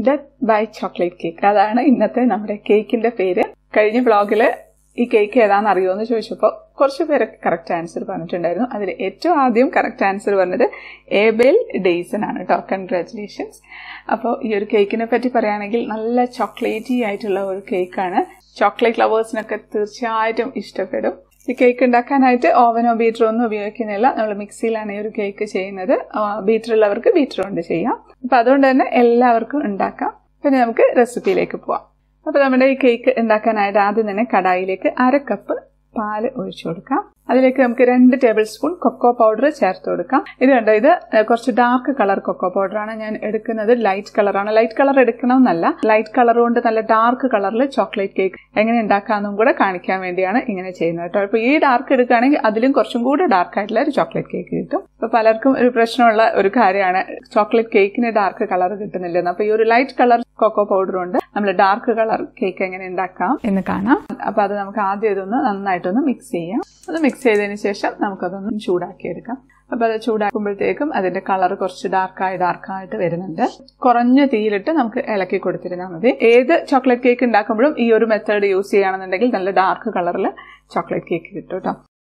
death by chocolate cake അതാണ് ഇന്നത്തെ നമ്മുടെ കേക്കിന്റെ പേര് കഴിഞ്ഞ വ്ളോഗില് ഈ കേക്ക് ഏതാണെന്ന് അറിയുമോ എന്ന് ചോദിച്ചപ്പോൾ കുറച്ച് പേരൊക്കെ കറക്റ്റ് ആൻസർ പറഞ്ഞിട്ടുണ്ടായിരുന്നു അതിൽ ഏറ്റവും ആദ്യം കറക്റ്റ് ആൻസർ പറഞ്ഞത് ഏബേൽ ഡെയ്സൺ ആണ് കേട്ടോ കൺഗ്രാറ്റുലേഷൻസ് അപ്പോൾ ഈ ഒരു കേക്കിനെ പറ്റി പറയുകയാണെങ്കിൽ നല്ല ചോക്ലേറ്റി ആയിട്ടുള്ള ഒരു കേക്കാണ് ചോക്ലേറ്റ് ലവേഴ്സിനൊക്കെ തീർച്ചയായിട്ടും ഇഷ്ടപ്പെടും ഈ കേക്ക് ഉണ്ടാക്കാനായിട്ട് ഓവനോ ബീറ്ററോ ഒന്നും ഉപയോഗിക്കുന്നില്ല നമ്മൾ മിക്സിയിലാണ് ഈ ഒരു കേക്ക് ചെയ്യുന്നത് ബീറ്റർ ഉള്ളവർക്ക് ബീറ്റർ കൊണ്ട് ചെയ്യാം അപ്പം അതുകൊണ്ട് തന്നെ എല്ലാവർക്കും ഉണ്ടാക്കാം പിന്നെ നമുക്ക് റെസിപ്പിയിലേക്ക് പോവാം അപ്പോൾ നമ്മുടെ ഈ കേക്ക് ഉണ്ടാക്കാനായിട്ട് ആദ്യം തന്നെ കടായിലേക്ക് അര കപ്പ് പാല് ഒഴിച്ചു കൊടുക്കാം അതിലേക്ക് നമുക്ക് രണ്ട് ടേബിൾ സ്പൂൺ കൊക്കോ പൗഡർ ചേർത്ത് കൊടുക്കാം ഇത് കണ്ടോ ഇത് കുറച്ച് ഡാർക്ക് കളർ കൊക്കോ പൗഡർ ആണ് ഞാൻ എടുക്കുന്നത് ലൈറ്റ് കളറാണ് ലൈറ്റ് കളർ എടുക്കണമെന്നല്ല ലൈറ്റ് കളർ കൊണ്ട് നല്ല ഡാർക്ക് കളറിൽ ചോക്ലേറ്റ് കേക്ക് എങ്ങനെ ഉണ്ടാക്കാമെന്നും കൂടെ കാണിക്കാൻ വേണ്ടിയാണ് ഇങ്ങനെ ചെയ്യുന്നത് കേട്ടോ അപ്പോൾ ഈ ഡാർക്ക് എടുക്കുകയാണെങ്കിൽ അതിലും കുറച്ചും കൂടെ ഡാർക്ക് ആയിട്ടുള്ള ഒരു ചോക്ലേറ്റ് കേക്ക് കിട്ടും അപ്പോൾ പലർക്കും ഒരു പ്രശ്നമുള്ള ഒരു കാര്യമാണ് ചോക്ലേറ്റ് കേക്കിന് ഡാർക്ക് കളർ കിട്ടുന്നില്ലെന്ന് അപ്പോൾ ഈ ഒരു ലൈറ്റ് കളർ കൊക്കോ പൗഡർ കൊണ്ട് നമ്മൾ ഡാർക്ക് കളർ കേക്ക് എങ്ങനെ ഉണ്ടാക്കാം എന്ന് കാണാം അപ്പോൾ അത് നമുക്ക് ആദ്യം ഇതൊന്ന് നന്നായിട്ടൊന്ന് മിക്സ് ചെയ്യാം അത് മിക്സ് ചെയ്തതിന് ശേഷം നമുക്കതൊന്ന് ചൂടാക്കിയെടുക്കാം അപ്പോൾ അത് ചൂടാക്കുമ്പോഴത്തേക്കും അതിന്റെ കളർ കുറച്ച് ഡാർക്കായി ഡാർക്കായിട്ട് വരുന്നുണ്ട് കുറഞ്ഞ തീയിലിട്ട് നമുക്ക് ഇളക്കി കൊടുത്തിരുന്നാൽ മതി ഏത് ചോക്ലേറ്റ് കേക്ക് ഉണ്ടാക്കുമ്പോഴും ഈ ഒരു മെത്തേഡ് യൂസ് ചെയ്യുകയാണെന്നുണ്ടെങ്കിൽ നല്ല ഡാർക്ക് കളറിൽ ചോക്ലേറ്റ് കേക്ക് കിട്ടും കേട്ടോ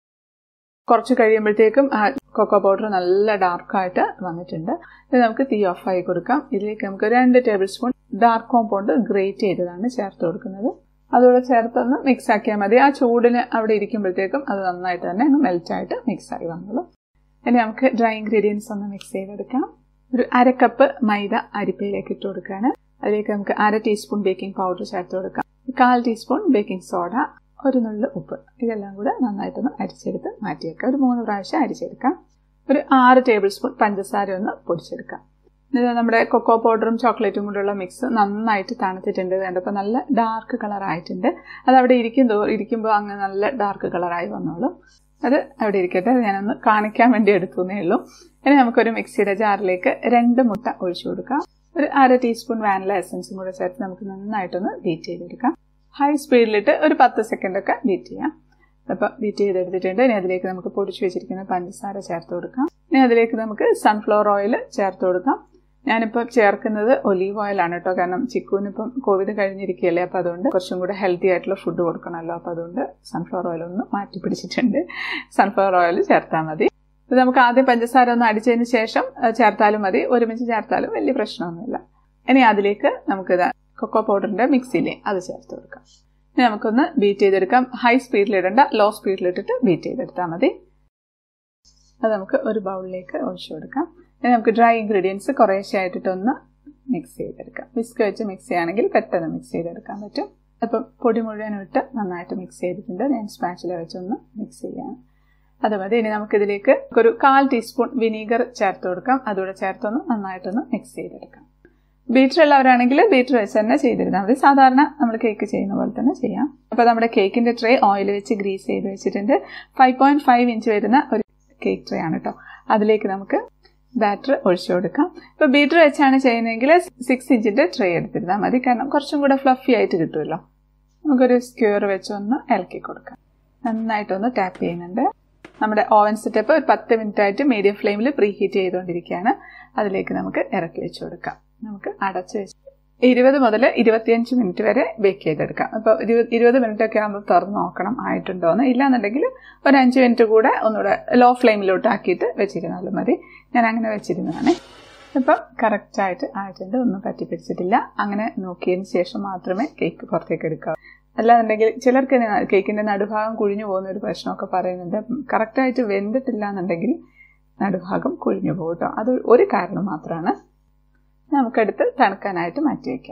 കുറച്ച് കഴിയുമ്പോഴത്തേക്കും ആ കൊക്കോ പൗഡർ നല്ല ഡാർക്കായിട്ട് വന്നിട്ടുണ്ട് ഇത് നമുക്ക് തീ ഓഫ് ആയി കൊടുക്കാം ഇതിലേക്ക് നമുക്ക് രണ്ട് tablespoon dark compound grate ചെയ്തതാണ് ചേർത്ത് കൊടുക്കുന്നത് അതുകൂടെ ചേർത്തൊന്ന് മിക്സ് ആക്കിയാൽ മതി ആ ചൂടിന് അവിടെ ഇരിക്കുമ്പോഴത്തേക്കും അത് നന്നായിട്ട് തന്നെ ഒന്ന് മെൽറ്റായിട്ട് മിക്സ് ആയി വന്നോളൂ ഇനി നമുക്ക് ഡ്രൈ ഇൻഗ്രീഡിയൻസ് ഒന്ന് മിക്സ് ചെയ്തെടുക്കാം ഒരു അര കപ്പ് മൈദ അരിപ്പയിലേക്ക് ഇട്ട് കൊടുക്കുകയാണ് അതിലേക്ക് നമുക്ക് അര ടീസ്പൂൺ ബേക്കിംഗ് പൗഡർ ചേർത്ത് കൊടുക്കാം കാൽ ടീസ്പൂൺ ബേക്കിംഗ് സോഡ ഒരു നുള്ളു ഉപ്പ് ഇതെല്ലാം കൂടെ നന്നായിട്ടൊന്ന് അരിച്ചെടുത്ത് മാറ്റിയേക്കാം ഒരു മൂന്ന് പ്രാവശ്യം അരിച്ചെടുക്കാം ഒരു ആറ് ടേബിൾ സ്പൂൺ പഞ്ചസാര ഒന്ന് പൊടിച്ചെടുക്കാം ഇത് നമ്മുടെ കൊക്കോ പൗഡറും ചോക്ലേറ്റും കൂടെയുള്ള മിക്സ് നന്നായിട്ട് തണുത്തിട്ടുണ്ട് കണ്ടപ്പോൾ നല്ല ഡാർക്ക് കളർ ആയിട്ടുണ്ട് അത് അവിടെ ഇരിക്കും ഇരിക്കുമ്പോൾ അങ്ങ് നല്ല ഡാർക്ക് കളറായി വന്നോളും അത് അവിടെ ഇരിക്കട്ടെ ഞാനൊന്ന് കാണിക്കാൻ വേണ്ടി എടുത്തുന്നേ ഉള്ളൂ ഇനി നമുക്കൊരു മിക്സിയുടെ ജാറിലേക്ക് രണ്ട് മുട്ട ഒഴിച്ചു കൊടുക്കാം ഒരു അര ടീസ്പൂൺ വാനില എസൻസും കൂടെ ചേർത്ത് നമുക്ക് നന്നായിട്ടൊന്ന് ബീറ്റ് ചെയ്തെടുക്കാം ഹൈ സ്പീഡിലിട്ട് ഒരു പത്ത് സെക്കൻഡ് ഒക്കെ ബീറ്റ് ചെയ്യാം അപ്പോൾ ബീറ്റ് ചെയ്തെടുത്തിട്ടുണ്ട് ഇനി അതിലേക്ക് നമുക്ക് പൊടിച്ചു വെച്ചിരിക്കുന്ന പഞ്ചസാര ചേർത്ത് കൊടുക്കാം ഇനി അതിലേക്ക് നമുക്ക് സൺഫ്ലവർ ഓയിൽ ചേർത്ത് കൊടുക്കാം ഞാനിപ്പോൾ ചേർക്കുന്നത് ഒലീവ് ഓയിലാണ് കേട്ടോ കാരണം ചിക്കുവിനിപ്പം കോവിഡ് കഴിഞ്ഞിരിക്കുകയല്ലേ അപ്പോൾ അതുകൊണ്ട് കുറച്ചും കൂടെ ഹെൽത്തി ആയിട്ടുള്ള ഫുഡ് കൊടുക്കണമല്ലോ അപ്പോൾ അതുകൊണ്ട് സൺഫ്ലവർ ഓയിൽ ഒന്ന് മാറ്റി പിടിച്ചിട്ടുണ്ട് സൺഫ്ലവർ ഓയിൽ ചേർത്താൽ മതി ഇത് നമുക്ക് ആദ്യം പഞ്ചസാര ഒന്ന് അടിച്ചതിന് ശേഷം ചേർത്താലും മതി ഒരുമിച്ച് ചേർത്താലും വലിയ പ്രശ്നമൊന്നുമില്ല ഇനി അതിലേക്ക് നമുക്കിത് കൊക്കോ പൗഡറിന്റെ മിക്സിയിലെ അത് ചേർത്ത് കൊടുക്കാം ഇനി നമുക്കൊന്ന് ബീറ്റ് ചെയ്തെടുക്കാം ഹൈ സ്പീഡിലിടണ്ട ലോ സ്പീഡിലിട്ടിട്ട് ബീറ്റ് ചെയ്തെടുത്താൽ മതി അത് നമുക്ക് ഒരു ബൗളിലേക്ക് ഒഴിച്ചു കൊടുക്കാം ഇനി നമുക്ക് ഡ്രൈ ഇൻഗ്രീഡിയൻസ് കുറേശ്ശെ ആയിട്ടിട്ടൊന്ന് മിക്സ് ചെയ്തെടുക്കാം വിസ്ക് വെച്ച് മിക്സ് ചെയ്യുകയാണെങ്കിൽ പെട്ടെന്ന് മിക്സ് ചെയ്തെടുക്കാൻ പറ്റും അപ്പം പൊടി മുഴുവനും ഇട്ട് നന്നായിട്ട് മിക്സ് ചെയ്തിട്ടുണ്ട് ഞാൻ സ്പാച്ചില വെച്ചൊന്ന് മിക്സ് ചെയ്യാം അത് മതി ഇനി നമുക്കിതിലേക്ക് ഒരു കാൽ ടീസ്പൂൺ വിനീഗർ ചേർത്ത് കൊടുക്കാം അതുകൂടെ ചേർത്തൊന്ന് നന്നായിട്ടൊന്ന് മിക്സ് ചെയ്തെടുക്കാം ബീറ്റർ ഉള്ളവരാണെങ്കിൽ ബീറ്റർ വെച്ച് തന്നെ ചെയ്തിരുന്നാൽ മതി സാധാരണ നമ്മൾ കേക്ക് ചെയ്യുന്ന പോലെ തന്നെ ചെയ്യാം അപ്പോൾ നമ്മുടെ കേക്കിന്റെ ട്രേ ഓയിൽ വെച്ച് ഗ്രീസ് ചെയ്ത് വെച്ചിട്ടുണ്ട് ഫൈവ് പോയിന്റ് ഫൈവ് ഇഞ്ച് വരുന്ന ഒരു കേക്ക് ട്രേ ആണ് കേട്ടോ അതിലേക്ക് നമുക്ക് ബാറ്റർ ഒഴിച്ചു കൊടുക്കാം ഇപ്പോൾ ബീറ്റർ വെച്ചാണ് ചെയ്യുന്നതെങ്കിൽ സിക്സ് ഇഞ്ചിന്റെ ട്രേ എടുത്തിരുന്നാൽ മതി കാരണം കുറച്ചും കൂടെ ഫ്ലഫി ആയിട്ട് കിട്ടുമല്ലോ നമുക്കൊരു സ്ക്യൂർ വെച്ചൊന്ന് ഇളക്കി കൊടുക്കാം നന്നായിട്ടൊന്ന് ടാപ്പ് ചെയ്യുന്നുണ്ട് നമ്മുടെ ഓവൻ സെറ്റപ്പ് ഒരു പത്ത് മിനിറ്റ് ആയിട്ട് മീഡിയം ഫ്ലെയിമിൽ പ്രീ ഹീറ്റ് ചെയ്തുകൊണ്ടിരിക്കുകയാണ് അതിലേക്ക് നമുക്ക് ഇറക്കി വെച്ച് കൊടുക്കാം നമുക്ക് അടച്ച് വെച്ച് ഇരുപത് മുതൽ ഇരുപത്തിയഞ്ച് മിനിറ്റ് വരെ ബേക്ക് ചെയ്തെടുക്കാം അപ്പോൾ ഇരുപത് മിനിറ്റ് ഒക്കെ ആകുമ്പോൾ തുറന്ന് നോക്കണം ആയിട്ടുണ്ടോ എന്ന് ഇല്ലാന്നുണ്ടെങ്കിൽ ഒരു അഞ്ച് മിനിറ്റ് കൂടെ ഒന്നുകൂടെ ലോ ഫ്ലെയിമിലോട്ട് ആക്കിയിട്ട് വെച്ചിരുന്നാലും മതി ഞാൻ അങ്ങനെ വെച്ചിരുന്നതാണ് ഇപ്പം കറക്റ്റായിട്ട് ആയിട്ടുണ്ട് ഒന്നും പറ്റിപ്പിടിച്ചിട്ടില്ല അങ്ങനെ നോക്കിയതിന് ശേഷം മാത്രമേ കേക്ക് പുറത്തേക്ക് എടുക്കാവൂ അല്ലാന്നുണ്ടെങ്കിൽ ചിലർക്ക് കേക്കിന്റെ നടുഭാഗം കുഴിഞ്ഞു പോകുന്ന ഒരു പ്രശ്നമൊക്കെ പറയുന്നുണ്ട് കറക്റ്റായിട്ട് വെന്തിട്ടില്ല എന്നുണ്ടെങ്കിൽ നടുഭാഗം കുഴിഞ്ഞു പോകും കേട്ടോ അത് ഒരു കാരണം മാത്രമാണ് നമുക്കെടുത്ത് തണുക്കാനായിട്ട് മാറ്റി വയ്ക്കാം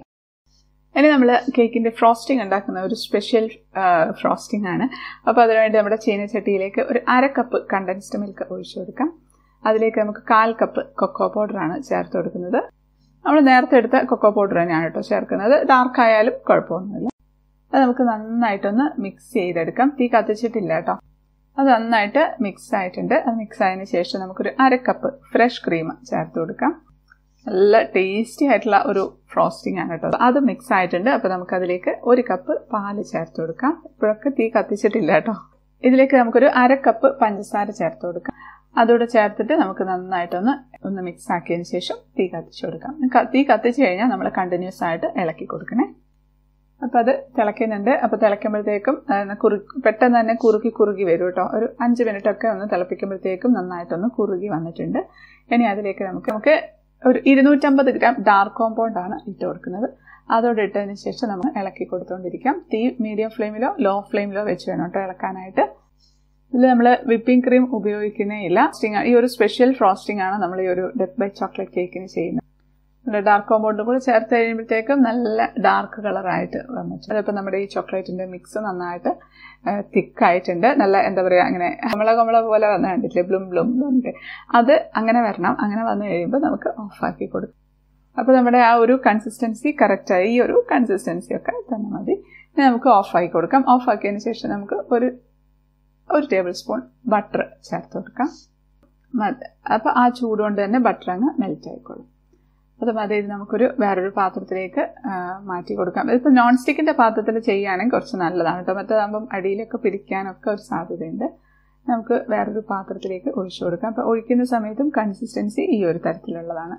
ഇനി നമ്മൾ കേക്കിന്റെ ഫ്രോസ്റ്റിംഗ് ഉണ്ടാക്കുന്ന ഒരു സ്പെഷ്യൽ ഫ്രോസ്റ്റിംഗ് ആണ് അപ്പോൾ അതിനുവേണ്ടി നമ്മുടെ ചീനച്ചട്ടിയിലേക്ക് ഒരു അര കപ്പ് കണ്ടൻസ്ഡ് മിൽക്ക് ഒഴിച്ചു കൊടുക്കാം അതിലേക്ക് നമുക്ക് കാൽ കപ്പ് കൊക്കോ പൗഡറാണ് ചേർത്ത് കൊടുക്കുന്നത് നമ്മൾ നേരത്തെ എടുത്ത കൊക്കോ പൗഡർ തന്നെയാണ് കേട്ടോ ചേർക്കുന്നത് ഡാർക്ക് ആയാലും കുഴപ്പമൊന്നുമില്ല അത് നമുക്ക് നന്നായിട്ടൊന്ന് മിക്സ് ചെയ്തെടുക്കാം തീ കത്തിച്ചിട്ടില്ല കേട്ടോ അത് നന്നായിട്ട് മിക്സ് ആയിട്ടുണ്ട് അത് മിക്സ് ആയതിനു ശേഷം നമുക്കൊരു അര കപ്പ് ഫ്രഷ് ക്രീം ചേർത്ത് കൊടുക്കാം നല്ല ടേസ്റ്റി ആയിട്ടുള്ള ഒരു ഫ്രോസ്റ്റിംഗ് ആണ് കേട്ടോ അത് മിക്സ് ആയിട്ടുണ്ട് അപ്പോൾ നമുക്ക് അതിലേക്ക് ഒരു കപ്പ് പാല് ചേർത്ത് കൊടുക്കാം ഇപ്പോഴൊക്കെ തീ കത്തിച്ചിട്ടില്ല കേട്ടോ ഇതിലേക്ക് നമുക്കൊരു അര കപ്പ് പഞ്ചസാര ചേർത്ത് കൊടുക്കാം അതോടെ ചേർത്തിട്ട് നമുക്ക് നന്നായിട്ടൊന്ന് ഒന്ന് മിക്സ് ആക്കിയതിന് ശേഷം തീ കത്തിച്ചു കൊടുക്കാം തീ കത്തിച്ചു കഴിഞ്ഞാൽ നമ്മൾ കണ്ടിന്യൂസ് ആയിട്ട് ഇളക്കി കൊടുക്കണേ അപ്പം അത് തിളയ്ക്കുന്നുണ്ട് അപ്പോൾ തിളയ്ക്കുമ്പോഴത്തേക്കും കുറു പെട്ടെന്ന് തന്നെ കുറുകി കുറുകി വരും കേട്ടോ ഒരു അഞ്ച് മിനിറ്റ് ഒക്കെ ഒന്ന് തിളപ്പിക്കുമ്പോഴത്തേക്കും നന്നായിട്ടൊന്ന് കുറുകി വന്നിട്ടുണ്ട് ഇനി അതിലേക്ക് നമുക്ക് നമുക്ക് ഒരു ഇരുന്നൂറ്റമ്പത് ഗ്രാം ഡാർക്ക് കോമ്പൗണ്ട് ആണ് ഇട്ട് കൊടുക്കുന്നത് അതോടെ ഇട്ടതിന് ശേഷം നമ്മൾ ഇളക്കി കൊടുത്തുകൊണ്ടിരിക്കാം തീ മീഡിയം ഫ്ലെയിമിലോ ലോ ഫ്ലെയിമിലോ വെച്ച് വേണം കേട്ടോ ഇളക്കാനായിട്ട് ഇതിൽ നമ്മൾ വിപ്പിംഗ് ക്രീം ഉപയോഗിക്കുന്നേ ഇല്ല ഈ ഒരു സ്പെഷ്യൽ ഫ്രോസ്റ്റിംഗ് ആണ് നമ്മൾ ഈ ഒരു ഡെത്ത് ബൈ ചോക്ലേറ്റ് കേക്കിന് ചെയ്യുന്നത് ഡാർക്ക് കോമ്പൗണ്ടും കൂടെ ചേർത്ത് കഴിയുമ്പോഴത്തേക്കും നല്ല ഡാർക്ക് കളറായിട്ട് വന്നിട്ടുണ്ട് അതിപ്പോൾ നമ്മുടെ ഈ ചോക്ലേറ്റിന്റെ മിക്സ് നന്നായിട്ട് തിക്കായിട്ടുണ്ട് നല്ല എന്താ പറയുക അങ്ങനെ കമള കമള പോലെ വന്ന് കണ്ടിട്ടില്ലേ ബ്ലും ബ്ലും ബ്ലുണ്ട് അത് അങ്ങനെ വരണം അങ്ങനെ വന്നു കഴിയുമ്പോൾ നമുക്ക് ഓഫാക്കി കൊടുക്കും അപ്പോൾ നമ്മുടെ ആ ഒരു കൺസിസ്റ്റൻസി കറക്റ്റായി ഈ ഒരു കൺസിസ്റ്റൻസി ഒക്കെ തന്നെ മതി നമുക്ക് ഓഫാക്കി കൊടുക്കാം ഓഫാക്കിയതിന് ശേഷം നമുക്ക് ഒരു ഒരു ടേബിൾ സ്പൂൺ ബട്ടർ ചേർത്ത് കൊടുക്കാം അപ്പോൾ ആ ചൂടുകൊണ്ട് തന്നെ ബട്ടർ അങ്ങ് മെൽറ്റ് ആയിക്കോളും അത് മതി നമുക്കൊരു വേറൊരു പാത്രത്തിലേക്ക് മാറ്റി കൊടുക്കാം ഇതിപ്പോൾ നോൺ സ്റ്റിക്കിൻ്റെ പാത്രത്തിൽ ചെയ്യുകയാണെങ്കിൽ കുറച്ച് നല്ലതാണ് കേട്ടോ മറ്റേതാകുമ്പം അടിയിലൊക്കെ പിടിക്കാനൊക്കെ ഒരു സാധ്യതയുണ്ട് നമുക്ക് വേറൊരു പാത്രത്തിലേക്ക് ഒഴിച്ചു കൊടുക്കാം അപ്പോൾ ഒഴിക്കുന്ന സമയത്തും കൺസിസ്റ്റൻസി ഈ ഒരു തരത്തിലുള്ളതാണ്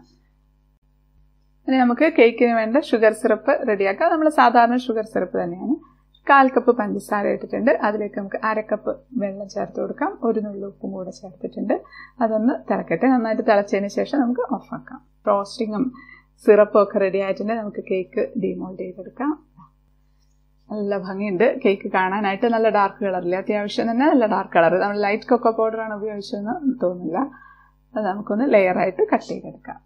ഇനി നമുക്ക് കേക്കിന് വേണ്ട ഷുഗർ സിറപ്പ് റെഡിയാക്കാം നമ്മൾ സാധാരണ ഷുഗർ സിറപ്പ് തന്നെയാണ് കാൽ കപ്പ് പഞ്ചസാര ഇട്ടിട്ടുണ്ട് അതിലേക്ക് നമുക്ക് അരക്കപ്പ് വെള്ളം ചേർത്ത് കൊടുക്കാം ഒരു നുള്ളു ഉപ്പും കൂടെ ചേർത്തിട്ടുണ്ട് അതൊന്ന് തിളക്കട്ടെ നന്നായിട്ട് തിളച്ചതിന് ശേഷം നമുക്ക് ഓഫാക്കാം ഫ്രോസ്റ്റിങ്ങും സിറപ്പും ഒക്കെ റെഡി ആയിട്ടുണ്ട് നമുക്ക് കേക്ക് ഡിമോൾഡ് ചെയ്തെടുക്കാം നല്ല ഭംഗിയുണ്ട് കേക്ക് കാണാനായിട്ട് നല്ല ഡാർക്ക് കളറില്ല അത്യാവശ്യം തന്നെ നല്ല ഡാർക്ക് കളർ നമ്മൾ ലൈറ്റ് കൊക്കോ പൗഡറാണ് ഉപയോഗിച്ചതെന്ന് തോന്നില്ല അത് നമുക്കൊന്ന് ലെയറായിട്ട് കട്ട് ചെയ്തെടുക്കാം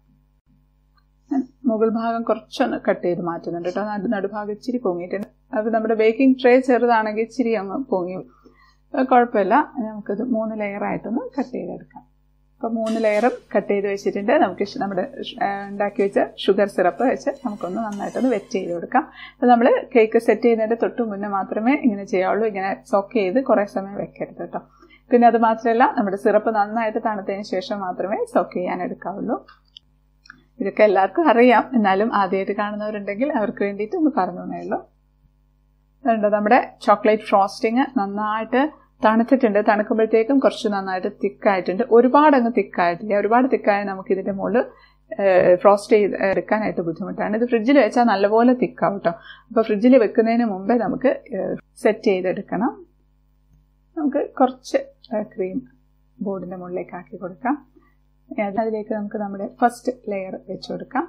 മുകൾ ഭാഗം കുറച്ചൊന്ന് കട്ട് ചെയ്ത് മാറ്റുന്നുണ്ട് കേട്ടോ നടു നടുഭാഗം ഇച്ചിരി പൊങ്ങിയിട്ടുണ്ട് അത് നമ്മുടെ ബേക്കിംഗ് ട്രേ ചെറുതാണെങ്കിൽ ഇച്ചിരി അങ്ങ് പൊങ്ങി കുഴപ്പമില്ല നമുക്കത് മൂന്ന് ലെയറായിട്ടൊന്ന് കട്ട് ചെയ്തെടുക്കാം അപ്പോൾ മൂന്ന് ലെയറും കട്ട് ചെയ്ത് വെച്ചിട്ടുണ്ട് നമുക്ക് നമ്മുടെ ഉണ്ടാക്കി വെച്ച ഷുഗർ സിറപ്പ് വെച്ച് നമുക്കൊന്ന് നന്നായിട്ടൊന്ന് വെറ്റ് ചെയ്ത് കൊടുക്കാം അപ്പോൾ നമ്മൾ കേക്ക് സെറ്റ് ചെയ്യുന്നതിൻ്റെ തൊട്ട് മുന്നേ മാത്രമേ ഇങ്ങനെ ചെയ്യാവുള്ളൂ ഇങ്ങനെ സോക്ക് ചെയ്ത് കുറേ സമയം വെക്കരുത് കേട്ടോ പിന്നെ അത് മാത്രമല്ല നമ്മുടെ സിറപ്പ് നന്നായിട്ട് തണുത്തതിന് ശേഷം മാത്രമേ സോക്ക് ചെയ്യാൻ എടുക്കാവുള്ളൂ ഇതൊക്കെ എല്ലാവർക്കും അറിയാം എന്നാലും ആദ്യമായിട്ട് കാണുന്നവരുണ്ടെങ്കിൽ അവർക്ക് വേണ്ടിയിട്ട് ഒന്ന് പറഞ്ഞു തന്നേയുള്ളൂ അതുകൊണ്ട് നമ്മുടെ ചോക്ലേറ്റ് ഫ്രോസ്റ്റിങ് നന്നായിട്ട് തണുത്തിട്ടുണ്ട് തണുക്കുമ്പോഴത്തേക്കും കുറച്ച് നന്നായിട്ട് തിക്കായിട്ടുണ്ട് ഒരുപാട് അങ്ങ് തിക്കായിട്ടില്ല ഒരുപാട് തിക്കായ നമുക്ക് ഇതിൻ്റെ മുകളിൽ ഫ്രോസ്റ്റ് ചെയ്ത് എടുക്കാനായിട്ട് ബുദ്ധിമുട്ടാണ് ഇത് ഫ്രിഡ്ജിൽ വെച്ചാൽ നല്ലപോലെ തിക്കാവും കേട്ടോ അപ്പോൾ ഫ്രിഡ്ജിൽ വെക്കുന്നതിന് മുമ്പേ നമുക്ക് സെറ്റ് ചെയ്തെടുക്കണം നമുക്ക് കുറച്ച് ക്രീം ബോർഡിൻ്റെ മുകളിലേക്ക് ആക്കി കൊടുക്കാം അതിലേക്ക് നമുക്ക് നമ്മുടെ ഫസ്റ്റ് ലെയർ വെച്ച് കൊടുക്കാം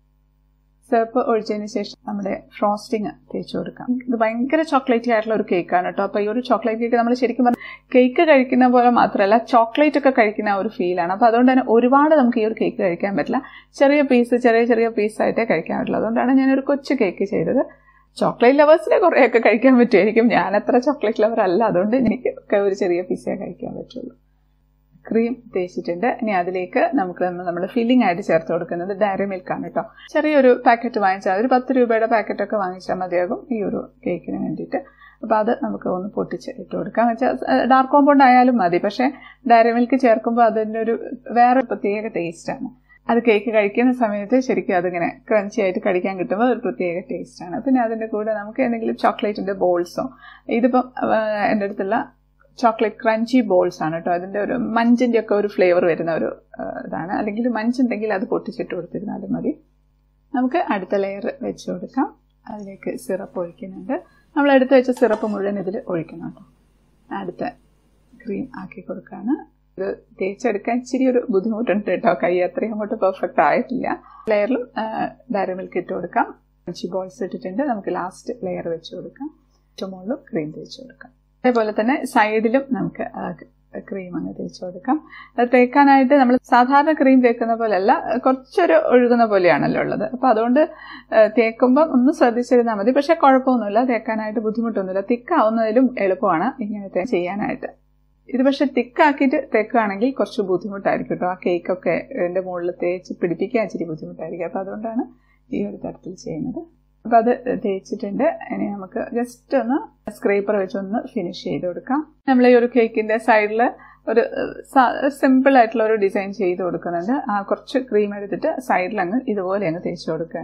സിറപ്പ് ഒഴിച്ചതിന് ശേഷം നമ്മുടെ ഫ്രോസ്റ്റിംഗ് തേച്ച് കൊടുക്കാം ഇത് ഭയങ്കര ചോക്ലേറ്റി ആയിട്ടുള്ള ഒരു കേക്കാണ് കേട്ടോ അപ്പോൾ ഈ ഒരു ചോക്ലേറ്റ് കേക്ക് നമ്മൾ ശരിക്കും പറഞ്ഞാൽ കേക്ക് കഴിക്കുന്ന പോലെ മാത്രമല്ല ചോക്ലേറ്റ് ഒക്കെ കഴിക്കുന്ന ഒരു ഫീലാണ് അപ്പോൾ അതുകൊണ്ട് തന്നെ ഒരുപാട് നമുക്ക് ഈ ഒരു കേക്ക് കഴിക്കാൻ പറ്റില്ല ചെറിയ പീസ് ചെറിയ ചെറിയ പീസായിട്ടേ കഴിക്കാൻ പറ്റുള്ളൂ അതുകൊണ്ടാണ് ഞാനൊരു കൊച്ചു കേക്ക് ചെയ്തത് ചോക്ലേറ്റ് ലവേഴ്സിനെ കുറേയൊക്കെ കഴിക്കാൻ പറ്റുമായിരിക്കും ഞാൻ അത്ര ചോക്ലേറ്റ് ലവർ അല്ല അതുകൊണ്ട് എനിക്ക് ഒരു ചെറിയ പീസേ കഴിക്കാൻ പറ്റുള്ളൂ ക്രീം തേച്ചിട്ടുണ്ട് ഇനി അതിലേക്ക് നമുക്ക് നമ്മൾ ഫില്ലിംഗ് ആയിട്ട് ചേർത്ത് കൊടുക്കുന്നത് ഡയറി മിൽക്കാണ് കേട്ടോ ചെറിയൊരു പാക്കറ്റ് വാങ്ങിച്ചാൽ ഒരു പത്ത് രൂപയുടെ പാക്കറ്റൊക്കെ വാങ്ങിച്ചാൽ മതിയാകും ഈ ഒരു കേക്കിന് വേണ്ടിയിട്ട് അപ്പോൾ അത് നമുക്ക് ഒന്ന് പൊട്ടിച്ച് ഇട്ട് കൊടുക്കാം വെച്ചാൽ ഡാർക്ക് കോമ്പൗണ്ട് ആയാലും മതി പക്ഷേ ഡയറി മിൽക്ക് ചേർക്കുമ്പോൾ അതിൻ്റെ ഒരു വേറെ പ്രത്യേക ടേസ്റ്റാണ് അത് കേക്ക് കഴിക്കുന്ന സമയത്ത് ശരിക്കും അതിങ്ങനെ ക്രഞ്ചി ആയിട്ട് കഴിക്കാൻ കിട്ടുമ്പോൾ ഒരു പ്രത്യേക ടേസ്റ്റാണ് പിന്നെ അതിൻ്റെ കൂടെ നമുക്ക് എന്തെങ്കിലും ചോക്ലേറ്റിൻ്റെ ബോൾസോ ഇതിപ്പം എൻ്റെ അടുത്തുള്ള ചോക്ലേറ്റ് ക്രഞ്ചി ബോൾസ് ആണ് കേട്ടോ അതിൻ്റെ ഒരു മഞ്ചിൻ്റെ ഒക്കെ ഒരു ഫ്ലേവർ വരുന്ന ഒരു ഇതാണ് അല്ലെങ്കിൽ മഞ്ചുണ്ടെങ്കിൽ അത് പൊട്ടിച്ചിട്ട് കൊടുത്തിരുന്നാലും മതി നമുക്ക് അടുത്ത ലെയർ വെച്ച് കൊടുക്കാം അതിലേക്ക് സിറപ്പ് ഒഴിക്കുന്നുണ്ട് നമ്മൾ എടുത്ത് വെച്ച സിറപ്പ് മുഴുവൻ ഇതിൽ ഒഴിക്കണം കേട്ടോ അടുത്ത ക്രീം ആക്കി കൊടുക്കുകയാണ് ഇത് തേച്ചെടുക്കാൻ ഇച്ചിരി ഒരു ബുദ്ധിമുട്ടുണ്ട് കേട്ടോ കൈ അത്രയും അങ്ങോട്ട് പെർഫെക്റ്റ് ആയിട്ടില്ല ലെയറിലും ഡയറി മിൽക്ക് ഇട്ട് കൊടുക്കാം ക്രഞ്ചി ബോൾസ് ഇട്ടിട്ടുണ്ട് നമുക്ക് ലാസ്റ്റ് ലെയർ വെച്ച് കൊടുക്കാം ചുമോളും ക്രീം തേച്ച് കൊടുക്കാം അതേപോലെ തന്നെ സൈഡിലും നമുക്ക് ക്രീം അങ്ങ് തേച്ച് കൊടുക്കാം അത് തേക്കാനായിട്ട് നമ്മൾ സാധാരണ ക്രീം തേക്കുന്ന പോലെയല്ല കുറച്ചൊരു ഒഴുകുന്ന പോലെയാണല്ലോ ഉള്ളത് അപ്പോൾ അതുകൊണ്ട് തേക്കുമ്പം ഒന്ന് ശ്രദ്ധിച്ചിരുന്നാൽ മതി പക്ഷേ കുഴപ്പമൊന്നുമില്ല തേക്കാനായിട്ട് ബുദ്ധിമുട്ടൊന്നുമില്ല തിക്കാവുന്നതിലും എളുപ്പമാണ് ഇങ്ങനത്തെ ചെയ്യാനായിട്ട് ഇത് പക്ഷെ തിക്കാക്കിയിട്ട് തേക്കുകയാണെങ്കിൽ കുറച്ച് ബുദ്ധിമുട്ടായിരിക്കും കേട്ടോ ആ കേക്കൊക്കെ എൻ്റെ മുകളിൽ തേച്ച് പിടിപ്പിക്കാൻ ഇച്ചിരി ബുദ്ധിമുട്ടായിരിക്കും അപ്പോൾ അതുകൊണ്ടാണ് ഈ ഒരു തരത്തിൽ ചെയ്യുന്നത് അപ്പോൾ അത് തേച്ചിട്ടുണ്ട് ഇനി നമുക്ക് ജസ്റ്റ് ഒന്ന് സ്ക്രേപ്പർ വെച്ചൊന്ന് ഫിനിഷ് ചെയ്ത് കൊടുക്കാം നമ്മൾ ഈ ഒരു കേക്കിൻ്റെ സൈഡിൽ ഒരു സിമ്പിൾ ആയിട്ടുള്ള ഒരു ഡിസൈൻ ചെയ്ത് കൊടുക്കുന്നുണ്ട് ആ കുറച്ച് ക്രീം എടുത്തിട്ട് സൈഡിൽ അങ്ങ് ഇതുപോലെ അങ്ങ് തേച്ച് കൊടുക്കുകയാണെ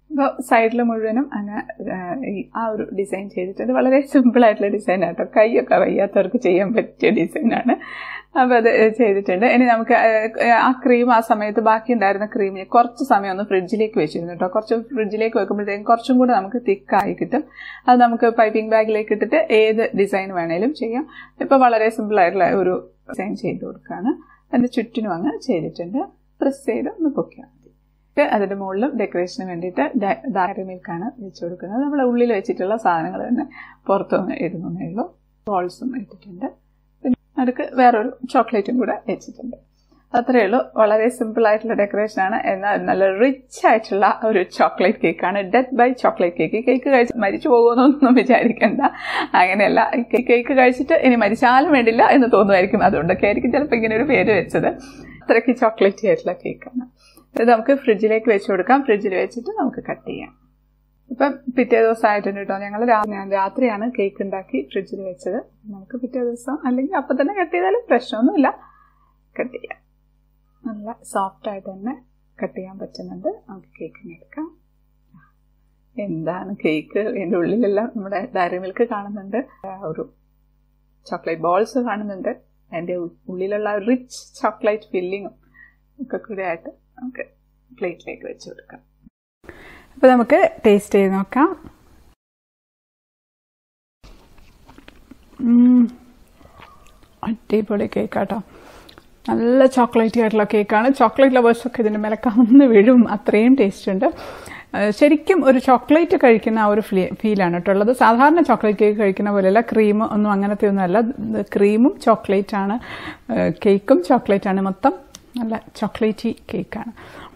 അപ്പോൾ സൈഡിൽ മുഴുവനും അങ്ങനെ ആ ഒരു ഡിസൈൻ ചെയ്തിട്ടുണ്ട് വളരെ സിമ്പിൾ ആയിട്ടുള്ള ഡിസൈൻ ആട്ടോ കൈയൊക്കെ വയ്യാത്തവർക്ക് ചെയ്യാൻ പറ്റിയ ഡിസൈനാണ് അപ്പോൾ അത് ചെയ്തിട്ടുണ്ട് ഇനി നമുക്ക് ആ ക്രീം ആ സമയത്ത് ബാക്കി ഉണ്ടായിരുന്ന ക്രീം കുറച്ച് സമയം ഒന്ന് ഫ്രിഡ്ജിലേക്ക് വെച്ചിരുന്നു കേട്ടോ കുറച്ച് ഫ്രിഡ്ജിലേക്ക് വെക്കുമ്പോഴത്തേക്കും കുറച്ചും കൂടെ നമുക്ക് തിക്കായി കിട്ടും അത് നമുക്ക് പൈപ്പിംഗ് ബാഗിലേക്ക് ഇട്ടിട്ട് ഏത് ഡിസൈൻ വേണേലും ചെയ്യാം ഇപ്പോൾ വളരെ സിമ്പിൾ ആയിട്ടുള്ള ഒരു ഡിസൈൻ ചെയ്ത് കൊടുക്കുകയാണ് അതിൻ്റെ ചുറ്റിനും അങ്ങ് ചെയ്തിട്ടുണ്ട് പ്രസ് ചെയ്ത് ഒന്ന് പൊക്കിയാൽ മതി അതിൻ്റെ മുകളിലും ഡെക്കറേഷന് വേണ്ടിയിട്ട് ഡയറി മിൽക്കാണ് വെച്ച് കൊടുക്കുന്നത് നമ്മൾ ഉള്ളിൽ വെച്ചിട്ടുള്ള സാധനങ്ങൾ തന്നെ പുറത്തുനിന്ന് ഇടുന്നേ ഉള്ളൂ ബോൾസും ഇട്ടിട്ടുണ്ട് പിന്നെ അടുക്ക് വേറൊരു ചോക്ലേറ്റും കൂടെ വെച്ചിട്ടുണ്ട് അത്രയേ ഉള്ളൂ വളരെ സിമ്പിൾ ആയിട്ടുള്ള ഡെക്കറേഷൻ ആണ് എന്നാൽ നല്ല റിച്ച് ആയിട്ടുള്ള ഒരു ചോക്ലേറ്റ് കേക്കാണ് death by chocolate cake cake കഴിച്ച് മരിച്ചു പോകുമെന്നൊന്നും വിചാരിക്കണ്ട അങ്ങനെയല്ല കേക്ക് കഴിച്ചിട്ട് ഇനി മരിച്ചാലും വേണ്ടില്ല എന്ന് തോന്നുമായിരിക്കും അതുകൊണ്ടൊക്കെ ആയിരിക്കും ചിലപ്പോൾ ഇങ്ങനെ ഒരു പേര് വെച്ചത് അത്രയ്ക്ക് ചോക്ലേറ്റ് ആയിട്ടുള്ള കേക്കാണ് ഇത് നമുക്ക് ഫ്രിഡ്ജിലേക്ക് വെച്ച് കൊടുക്കാം ഫ്രിഡ്ജിൽ വെച്ചിട്ട് നമുക്ക് കട്ട് ചെയ്യാം ഇപ്പം പിറ്റേ ദിവസം ആയിട്ടുണ്ട് കേട്ടോ ഞങ്ങൾ രാത്രിയാണ് കേക്ക് ഉണ്ടാക്കി ഫ്രിഡ്ജിൽ വെച്ചത് നമുക്ക് പിറ്റേ ദിവസം അല്ലെങ്കിൽ അപ്പം തന്നെ കട്ട് ചെയ്താലും പ്രശ്നമൊന്നുമില്ല കട്ട് ചെയ്യാം നല്ല സോഫ്റ്റ് ആയിട്ട് തന്നെ കട്ട് ചെയ്യാൻ പറ്റുന്നുണ്ട് നമുക്ക് കേക്കിന് എടുക്കാം എന്താണ് കേക്ക് എൻ്റെ ഉള്ളിലെല്ലാം നമ്മുടെ ഡയറി മിൽക്ക് കാണുന്നുണ്ട് ഒരു ചോക്ലേറ്റ് ബോൾസ് കാണുന്നുണ്ട് അതിൻ്റെ ഉള്ളിലുള്ള റിച്ച് ചോക്ലേറ്റ് ഫില്ലിങ്ങും ഒക്കെ കൂടെ ആയിട്ട് നമുക്ക് പ്ലേറ്റിലേക്ക് വെച്ച് കൊടുക്കാം അപ്പോൾ നമുക്ക് ടേസ്റ്റ് ചെയ്ത് നോക്കാം അടിപൊളി കേക്കാട്ടോ നല്ല ചോക്ലേറ്റി ആയിട്ടുള്ള കേക്കാണ് ചോക്ലേറ്റ് ലവേഴ്സൊക്കെ ഇതിൻ്റെ മേലെ കന്ന് വീഴും അത്രയും ടേസ്റ്റ് ഉണ്ട് ശരിക്കും ഒരു ചോക്ലേറ്റ് കഴിക്കുന്ന ആ ഒരു ഫീലാണ് കേട്ടോ ഉള്ളത് സാധാരണ ചോക്ലേറ്റ് കേക്ക് കഴിക്കുന്ന പോലെയല്ല ക്രീം ഒന്നും അങ്ങനത്തെ ഒന്നുമല്ല ക്രീമും ചോക്ലേറ്റാണ് കേക്കും ചോക്ലേറ്റാണ് മൊത്തം നല്ല ചോക്ലേറ്റി കേക്കാണ്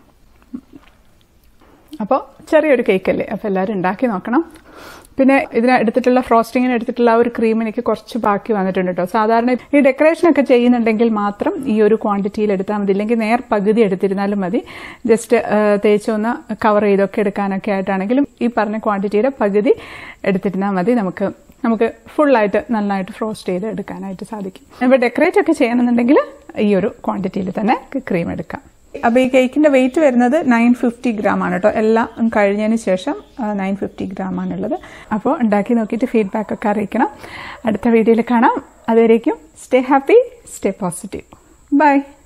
അപ്പോൾ ചെറിയൊരു കേക്കല്ലേ അപ്പോൾ എല്ലാവരും ഉണ്ടാക്കി നോക്കണം പിന്നെ ഇതിന് എടുത്തിട്ടുള്ള ഫ്രോസ്റ്റിങ്ങിന് എടുത്തിട്ടുള്ള ആ ഒരു ക്രീം എനിക്ക് കുറച്ച് ബാക്കി വന്നിട്ടുണ്ട് കേട്ടോ സാധാരണ ഈ ഡെക്കറേഷൻ ഒക്കെ ചെയ്യുന്നുണ്ടെങ്കിൽ മാത്രം ഈ ഒരു ക്വാണ്ടിറ്റിയിൽ എടുത്താൽ മതി ഇല്ലെങ്കിൽ നേർ പകുതി എടുത്തിരുന്നാലും മതി ജസ്റ്റ് തേച്ചൊന്ന് കവർ ചെയ്തൊക്കെ എടുക്കാനൊക്കെ ആയിട്ടാണെങ്കിലും ഈ പറഞ്ഞ ക്വാണ്ടിറ്റിയുടെ പകുതി എടുത്തിരുന്നാൽ മതി നമുക്ക് നമുക്ക് ഫുള്ളായിട്ട് നന്നായിട്ട് ഫ്രോസ്റ്റ് ചെയ്ത് എടുക്കാനായിട്ട് സാധിക്കും ഇപ്പോൾ ഡെക്കറേറ്റ് ഒക്കെ ചെയ്യണമെന്നുണ്ടെങ്കിൽ ഈ ഒരു ക്വാണ്ടിറ്റിയിൽ തന്നെ ക്രീം എടുക്കാം അപ്പോൾ ഈ കേക്കിന്റെ വെയിറ്റ് വരുന്നത് നയൻ ഫിഫ്റ്റി ഗ്രാം ആണ് കേട്ടോ എല്ലാം കഴിഞ്ഞതിന് ശേഷം നയൻ ഫിഫ്റ്റി ഗ്രാം ആണുള്ളത് അപ്പോൾ ഉണ്ടാക്കി നോക്കിയിട്ട് ഫീഡ്ബാക്ക് ഒക്കെ അറിയിക്കണം അടുത്ത വീഡിയോയിൽ കാണാം അതുവരേക്കും stay happy stay positive by